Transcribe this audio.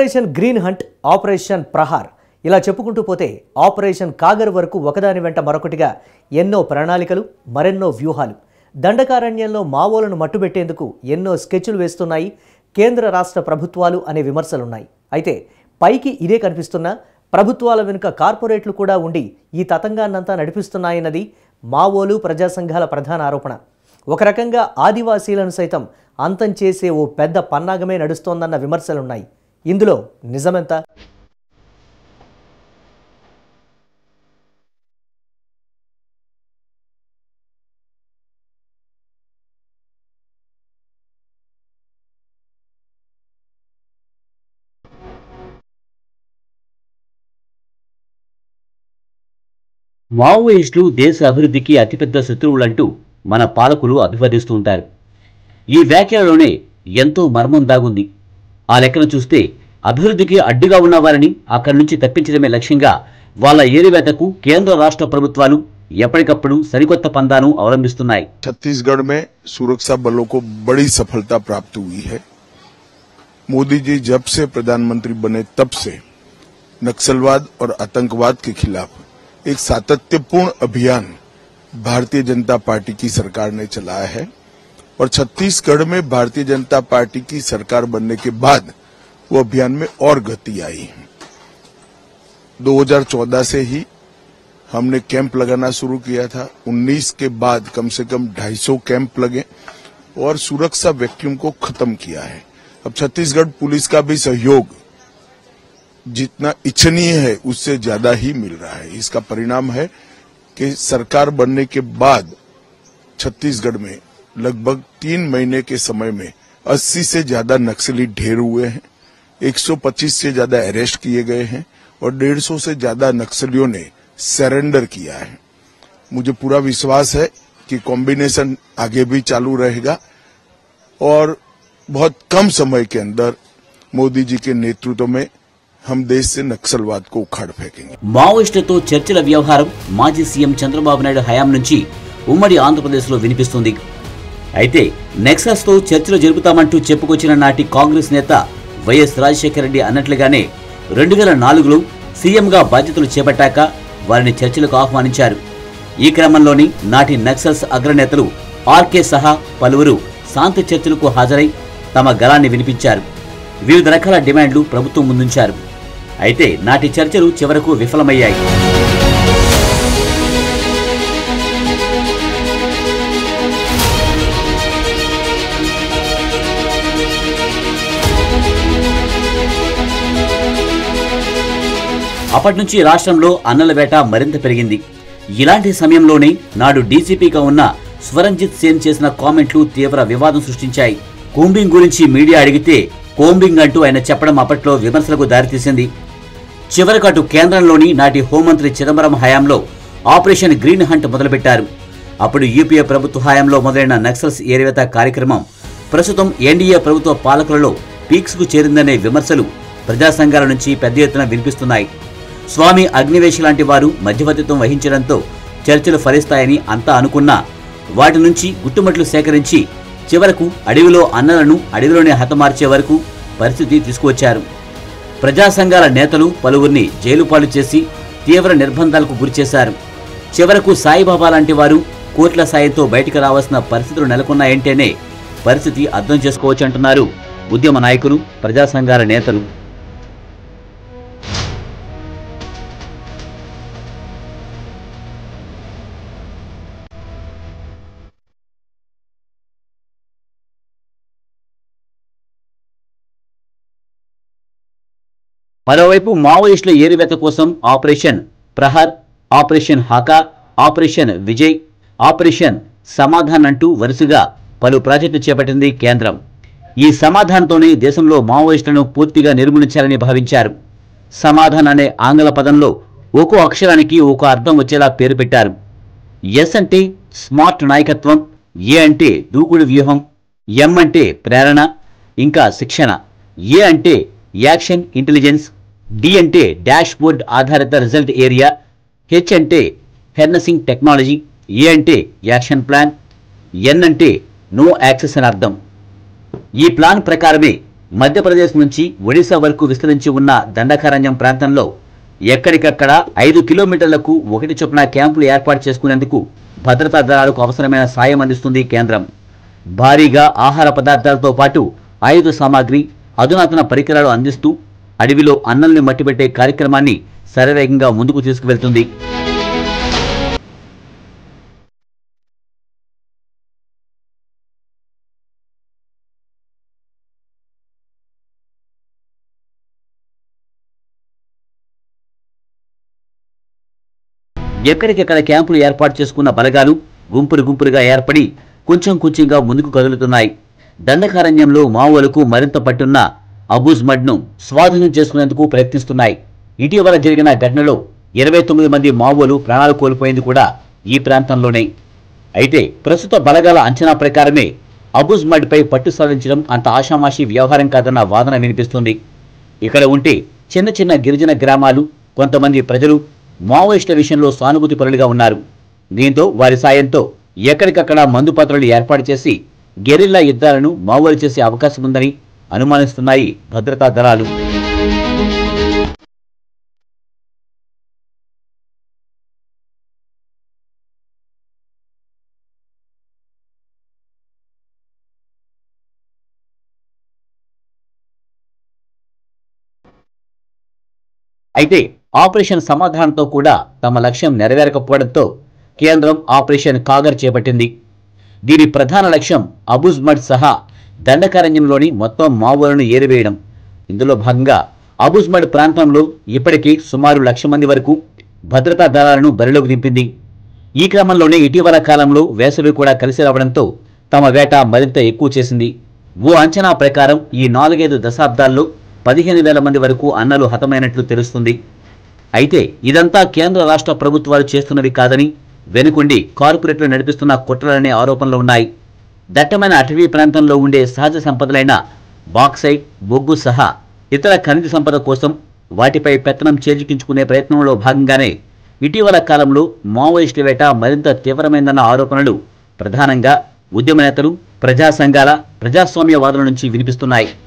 operation green hunt operation Prahar ఇలా చెప్పుకుంటూ పోతే ఆపరేషన్ కాగర్ వరకు ఒకదాని వెంట మరొకటిగా ఎన్నో ప్రణాళికలు మరెన్నో వ్యూహాలు దండకారణ్యంలో మావోలను మట్టుబెట్టేందుకు ఎన్నో స్కెచ్లు వేస్తున్నాయి కేంద్ర రాష్ట్ర ప్రభుత్వాలు అనే విమర్శలున్నాయి అయితే పైకి ఇదే కనిపిస్తున్నా ప్రభుత్వాల వెనుక కార్పొరేట్లు కూడా ఉండి ఈ తతంగాన్నంతా నడిపిస్తున్నాయన్నది మావోలు ప్రజా సంఘాల ప్రధాన ఆరోపణ ఒక రకంగా ఆదివాసీలను సైతం అంతం చేసే ఓ పెద్ద పన్నాగమే నడుస్తోందన్న విమర్శలున్నాయి ఇందులో నిజమెంత మావోయిస్టులు దేశ అభివృద్ధికి అతిపెద్ద శత్రువులంటూ మన పాలకులు అభివర్ణిస్తూ ఉంటారు ఈ వ్యాఖ్యలలోనే ఎంతో మర్మం దాగుంది ఆ లెక్కను చూస్తే అభివృద్ధికి అడ్డుగా ఉన్న వారిని అక్కడి నుంచి తప్పించడమే లక్ష్యంగా వాళ్ళ ఏరివేతకు కేంద్ర రాష్ట్ర ప్రభుత్వాలు ఎప్పటికప్పుడు సరికొత్త పందాను అవలంబిస్తున్నాయి छत्तीसगढ़ में सुरक्षा बलों को बड़ी सफलता प्राप्त हुई है मोदी जी जब से प्रधानमंत्री बने तब से नक्सलवाद और आतंकवाद के खिलाफ एक सातत्यपूर्ण अभियान भारतीय जनता पार्टी की सरकार ने चलाया है और छत्तीसगढ़ में भारतीय जनता पार्टी की सरकार बनने के बाद वो अभियान में और गति आई है 2014 से ही हमने कैंप लगाना शुरू किया था 19 के बाद कम से कम 250 कैंप लगे और सुरक्षा वैक्यूम को खत्म किया है अब छत्तीसगढ़ पुलिस का भी सहयोग जितना इच्छनीय है उससे ज्यादा ही मिल रहा है इसका परिणाम है कि सरकार बनने के बाद छत्तीसगढ़ में लगभग तीन महीने के समय में 80 से ज्यादा नक्सली ढेर हुए हैं 125 से ज्यादा अरेस्ट किए गए हैं और 150 से ज्यादा नक्सलियों ने सरेंडर किया है मुझे पूरा विश्वास है कि कॉम्बिनेशन आगे भी चालू रहेगा और बहुत कम समय के अंदर मोदी जी के नेतृत्व में हम देश से नक्सलवाद को उखाड़ फेंकेंगे మావోయిస్టులతో చర్చల వ్యవహారం మాజీ సీఎం చంద్రబాబు నాయుడు హయాం నుంచి ఉమ్మడి ఆంధ్రప్రదేశ్లో వినిపిస్తుంది అయితే నెక్సస్ తో చర్చలు జరుపుతామంటూ చెప్పుకొచ్చిన నాటి కాంగ్రెస్ నేత వైఎస్ రాజశేఖర రెడ్డి అన్నట్లుగానే రెండు వేల నాలుగులో సీఎంగా బాధ్యతలు చేపట్టాక వారిని చర్చలకు ఆహ్వానించారు ఈ క్రమంలోని నాటి నక్సల్స్ అగ్రనేతలు ఆర్కే సహా పలువురు శాంతి చర్చలకు హాజరై తమ గలాన్ని వినిపించారు వివిధ రకాల డిమాండ్లు ప్రభుత్వం ముందుంచారు అయితే నాటి చర్చలు చివరకు విఫలమయ్యాయి అప్పటి నుంచి రాష్ట్రంలో అన్నల వేట మరింత పెరిగింది ఇలాంటి సమయంలోనే నాడు డీసీపీగా ఉన్న స్వరంజిత్ సేన్ చేసిన కామెంట్లు తీవ్ర వివాదం సృష్టించాయి కోంబింగ్ గురించి మీడియా అడిగితే కోంబింగ్ అంటూ ఆయన చెప్పడం అప్పట్లో విమర్శలకు దారితీసింది చివరకు అటు కేంద్రంలోని నాటి హోంమంత్రి చిదంబరం హయాంలో ఆపరేషన్ గ్రీన్ హంట్ మొదలుపెట్టారు అప్పుడు యూపీఏ ప్రభుత్వ హయాంలో మొదలైన నక్సల్స్ ఏరివేత కార్యక్రమం ప్రస్తుతం ఎన్డీఏ ప్రభుత్వ పాలకులలో పీక్స్ కు చేరిందనే విమర్శలు ప్రజా సంఘాల నుంచి పెద్ద ఎత్తున వినిపిస్తున్నాయి స్వామి అగ్నివేశ్ లాంటి వారు మధ్యవర్తిత్వం వహించడంతో చర్చలు ఫలిస్తాయని అంతా అనుకున్నా వాటి నుంచి గుట్టుమట్లు సేకరించి చివరకు అడవిలో అన్నలను అడవిలోనే హతమార్చే వరకు పరిస్థితి తీసుకువచ్చారు ప్రజా సంఘాల నేతలు పలువురిని జైలు పాలు చేసి తీవ్ర నిర్బంధాలకు గురిచేశారు చివరకు సాయిబాబా లాంటి వారు కోర్టుల సాయంతో బయటకు రావాల్సిన పరిస్థితులు నెలకొన్నాయంటేనే పరిస్థితి అర్థం చేసుకోవచ్చంటున్నారు ఉద్యమ నాయకులు ప్రజా సంఘాల నేతలు మరోవైపు మావోయిస్టుల ఏరివేత కోసం operation Prahar operation Haka operation Vijay operation Samadhan అంటూ వరుసగా పలు ప్రాజెక్టులు చేపట్టింది కేంద్రం ఈ సమాధానంతోనే దేశంలో మావోయిస్టులను పూర్తిగా నిర్మూలించాలని భావించారు సమాధాన్ అనే ఆంగ్ల పదంలో ఒక్కో అక్షరానికి ఒక అర్థం వచ్చేలా పేరు పెట్టారు ఎస్ అంటే స్మార్ట్ నాయకత్వం ఏ అంటే దూకుడు వ్యూహం ఎం అంటే ప్రేరణ ఇంకా శిక్షణ ఏ అంటే యాక్షన్ ఇంటెలిజెన్స్ డి అంటే డాష్ బోర్డ్ ఆధారిత రిజల్ట్ ఏరియా హెచ్ అంటే హెర్నసింగ్ టెక్నాలజీ ఏ అంటే యాక్షన్ ప్లాన్ ఎన్ అంటే నో యాక్సెస్ అని అర్థం ఈ ప్లాన్ ప్రకారమే మధ్యప్రదేశ్ నుంచి ఒడిశా వరకు విస్తరించి ఉన్న దండకారణ్యం ప్రాంతంలో ఎక్కడికక్కడ ఐదు కిలోమీటర్లకు ఒకటి చొప్పున క్యాంపులు ఏర్పాటు చేసుకునేందుకు భద్రతా దళాలకు అవసరమైన సాయం అందిస్తుంది కేంద్రం భారీగా ఆహార పదార్థాలతో పాటు ఆయుధ సామాగ్రి అధునాతన పరికరాలు అందిస్తూ అడవిలో అన్నల్ని మట్టిపెట్టే కార్యక్రమాన్ని శరవేగంగా ముందుకు తీసుకువెళ్తుంది ఎక్కడికెక్కడ క్యాంపులు ఏర్పాటు చేసుకున్న బలగాలు గుంపులు గుంపులుగా ఏర్పడి కొంచెం కొంచెంగా ముందుకు కదులుతున్నాయి దండకారణ్యంలో మావోలకు మరింత పట్టున్న అబూజ్ మడ్ను స్వాధీనం చేసుకునేందుకు ప్రయత్నిస్తున్నాయి ఇటీవల జరిగిన ఘటనలో ఇరవై తొమ్మిది మంది మావోలు ప్రాణాలు కోల్పోయింది కూడా ఈ ప్రాంతంలోనే అయితే ప్రస్తుత బలగాల అంచనా ప్రకారమే అబూజ్ మడ్పై పట్టు సాధించడం అంత ఆషామాషి వ్యవహారం కాదన్న వాదన వినిపిస్తుంది ఇక్కడ ఉంటే చిన్న చిన్న గిరిజన గ్రామాలు కొంతమంది ప్రజలు మావోయిస్టుల విషయంలో సానుభూతి పరులుగా ఉన్నారు దీంతో వారి సాయంతో ఎక్కడికక్కడ మందుపాత్రలు ఏర్పాటు చేసి గెరిల్లా యుద్ధాలను మావోలు చేసే అవకాశం ఉందని అనుమానిస్తున్నాయి భద్రతా దళాలు అయితే ఆపరేషన్ సమాధానంతో కూడా తమ లక్ష్యం నెరవేరకపోవడంతో కేంద్రం ఆపరేషన్ కాగర్ చేపట్టింది దీని ప్రధాన లక్ష్యం అబుజ్మడ్ సహా దండకారణ్యంలోని మొత్తం మావోలను ఏరివేయడం ఇందులో భాగంగా అబుజ్మడ్ ప్రాంతంలో ఇప్పటికీ సుమారు లక్ష మంది వరకు భద్రతా దళాలను బరిలోకి దింపింది ఈ క్రమంలోనే ఇటీవల కాలంలో వేసవి కూడా కలిసి రావడంతో తమ వేట మరింత ఎక్కువ చేసింది ఓ అంచనా ప్రకారం ఈ నాలుగైదు దశాబ్దాల్లో పదిహేను వేల మంది వరకు అన్నలు హతమైనట్లు తెలుస్తుంది అయితే ఇదంతా కేంద్ర రాష్ట్ర ప్రభుత్వాలు చేస్తున్నవి కాదని వెనుకుండి కార్పొరేట్లు నడిపిస్తున్న కుట్రలనే ఆరోపణలు ఉన్నాయి దట్టమైన అటవీ ప్రాంతంలో ఉండే సహజ సంపదలైన బాక్సైట్ బొగ్గు సహా ఇతర ఖనిజ సంపద కోసం వాటిపై పెత్తనం చేజిక్కించుకునే ప్రయత్నంలో భాగంగానే ఇటీవల కాలంలో మావోయిస్టుల వేట మరింత తీవ్రమైందన్న ఆరోపణలు ప్రధానంగా ఉద్యమ నేతలు ప్రజా సంఘాల ప్రజాస్వామ్యవాదుల నుంచి వినిపిస్తున్నాయి